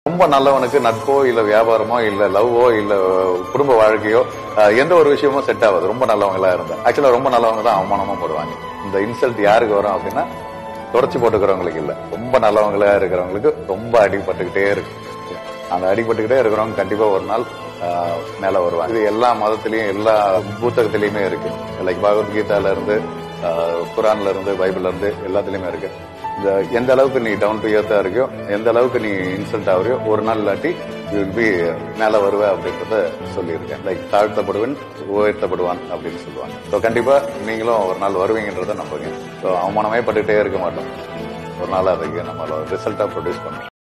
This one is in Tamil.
ரொம்ப நல்லவனுக்கு நட்போ இல்ல வியாபாரமோ இல்ல லவ்வோ இல்ல குடும்ப வாழ்க்கையோ அஹ், எந்த ஒரு விஷயமும் செட் ஆகாது ரொம்ப நல்லவங்களா இருந்தா ஆக்சுவலா ரொம்ப நல்லவங்க தான் அவமானமா போடுவாங்க இந்த இன்சல்ட் யாருக்கு வரும் அப்படின்னா தொடச்சி போட்டுக்கிறவங்களுக்கு இல்ல ரொம்ப நல்லவங்களா இருக்கிறவங்களுக்கு ரொம்ப அடிபட்டுக்கிட்டே இருக்கு அந்த அடிபட்டுக்கிட்டே இருக்கிறவங்க கண்டிப்பா ஒரு நாள் ஆஹ், மேல வருவாங்க இது எல்லா மதத்திலயும் எல்லா புத்தகத்திலயுமே இருக்கு லைக் பகவத்கீதால இருந்து ஆஹ், குரான்ல இருந்து பைபிள்ல இருந்து எல்லாத்துலயுமே இருக்கு இந்த எந்த அளவுக்கு நீ டவுன் டு எர்த்தா இருக்கியோ எந்த அளவுக்கு நீ இன்சல்ட் ஆகுறியோ ஒரு நாள் இல்லாட்டி யூ வில் பி மேல வருவ அப்படின்றத சொல்லியிருக்கேன் லைக் தாழ்த்தப்படுவன் உயர்த்தப்படுவான் அப்படின்னு சொல்லுவாங்க ஸோ கண்டிப்பா நீங்களும் ஒரு நாள் வருவீங்கன்றத நம்புங்க ஸோ அவமானமே பட்டுட்டே இருக்க மாட்டோம் ஒரு நாள் அதுக்கு நம்ம ரிசல்ட்டா ப்ரொடியூஸ் பண்ணுவோம்